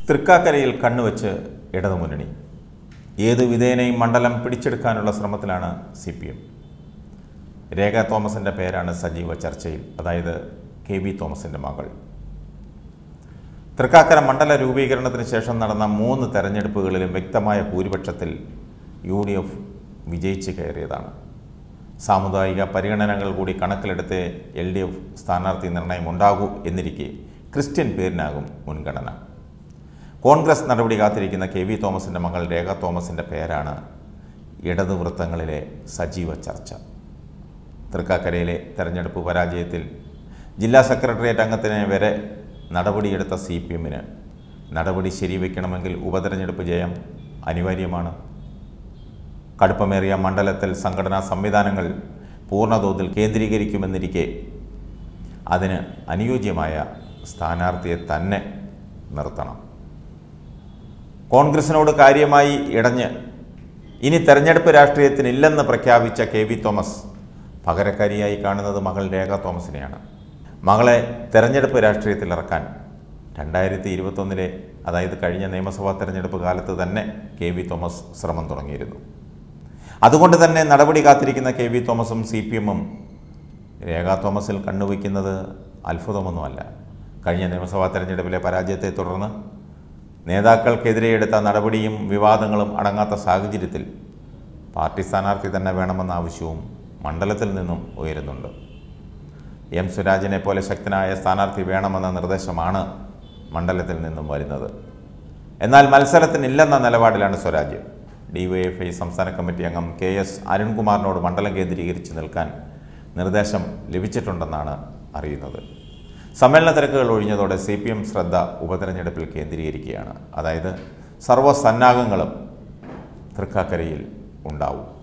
തൃക്കാക്കരയിൽ കണ്ണുവച്ച് ഇടതുമുന്നണി ഏതു വിധേനയും മണ്ഡലം പിടിച്ചെടുക്കാനുള്ള ശ്രമത്തിലാണ് സി പി എം രേഖ തോമസിൻ്റെ പേരാണ് സജീവ ചർച്ചയിൽ അതായത് കെ വി തോമസിൻ്റെ മകൾ തൃക്കാക്കര മണ്ഡല രൂപീകരണത്തിന് ശേഷം നടന്ന മൂന്ന് തെരഞ്ഞെടുപ്പുകളിലും വ്യക്തമായ ഭൂരിപക്ഷത്തിൽ യു ഡി എഫ് വിജയിച്ച് കയറിയതാണ് സാമുദായിക പരിഗണനകൾ കൂടി കണക്കിലെടുത്ത് എൽ ഡി എഫ് സ്ഥാനാർത്ഥി നിർണയം ഉണ്ടാകൂ എന്നിരിക്കെ ക്രിസ്ത്യൻ പേരിനാകും മുൻഗണന കോൺഗ്രസ് നടപടി കാത്തിരിക്കുന്ന കെ വി തോമസിൻ്റെ മകൾ രേഖ തോമസിൻ്റെ പേരാണ് ഇടതു വൃത്തങ്ങളിലെ സജീവ ചർച്ച തൃക്കാക്കരയിലെ തെരഞ്ഞെടുപ്പ് പരാജയത്തിൽ ജില്ലാ സെക്രട്ടേറിയറ്റ് അംഗത്തിന് വരെ നടപടിയെടുത്ത സി പി എമ്മിന് നടപടി ശരിവെക്കണമെങ്കിൽ ഉപതെരഞ്ഞെടുപ്പ് ജയം അനിവാര്യമാണ് കടുപ്പമേറിയ മണ്ഡലത്തിൽ സംഘടനാ സംവിധാനങ്ങൾ പൂർണ്ണതോതിൽ കേന്ദ്രീകരിക്കുമെന്നിരിക്കെ അതിന് അനുയോജ്യമായ സ്ഥാനാർത്ഥിയെ തന്നെ നിർത്തണം കോൺഗ്രസിനോട് കാര്യമായി ഇടഞ്ഞ് ഇനി തെരഞ്ഞെടുപ്പ് രാഷ്ട്രീയത്തിനില്ലെന്ന് പ്രഖ്യാപിച്ച കെ വി തോമസ് പകരക്കാരിയായി കാണുന്നത് മകൾ രേഖ തോമസിനെയാണ് മകളെ തെരഞ്ഞെടുപ്പ് രാഷ്ട്രീയത്തിൽ ഇറക്കാൻ രണ്ടായിരത്തി ഇരുപത്തൊന്നിലെ അതായത് കഴിഞ്ഞ നിയമസഭാ തെരഞ്ഞെടുപ്പ് കാലത്ത് തന്നെ കെ വി തോമസ് ശ്രമം തുടങ്ങിയിരുന്നു അതുകൊണ്ട് തന്നെ നടപടി കാത്തിരിക്കുന്ന കെ വി തോമസും സി പി എമ്മും രേഖാ തോമസിൽ കണ്ണുവയ്ക്കുന്നത് അത്ഭുതമൊന്നുമല്ല കഴിഞ്ഞ നിയമസഭാ തെരഞ്ഞെടുപ്പിലെ പരാജയത്തെ തുടർന്ന് നേതാക്കൾക്കെതിരെ എടുത്ത നടപടിയും വിവാദങ്ങളും അടങ്ങാത്ത സാഹചര്യത്തിൽ പാർട്ടി സ്ഥാനാർത്ഥി തന്നെ വേണമെന്ന ആവശ്യവും മണ്ഡലത്തിൽ നിന്നും ഉയരുന്നുണ്ട് എം സ്വരാജിനെ പോലെ ശക്തനായ സ്ഥാനാർത്ഥി വേണമെന്ന നിർദ്ദേശമാണ് മണ്ഡലത്തിൽ നിന്നും വരുന്നത് എന്നാൽ മത്സരത്തിനില്ലെന്ന നിലപാടിലാണ് സ്വരാജ് ഡിവൈഎഫ്ഐ സംസ്ഥാന കമ്മിറ്റി അംഗം കെ എസ് അരുൺകുമാറിനോട് മണ്ഡലം കേന്ദ്രീകരിച്ച് നിൽക്കാൻ നിർദ്ദേശം ലഭിച്ചിട്ടുണ്ടെന്നാണ് അറിയുന്നത് സമ്മേളന തിരക്കുകൾ ഒഴിഞ്ഞതോടെ സി പി എം ശ്രദ്ധ ഉപതെരഞ്ഞെടുപ്പിൽ കേന്ദ്രീകരിക്കുകയാണ് അതായത് സർവ്വസന്നാഹങ്ങളും തൃക്കാക്കരയിൽ ഉണ്ടാവും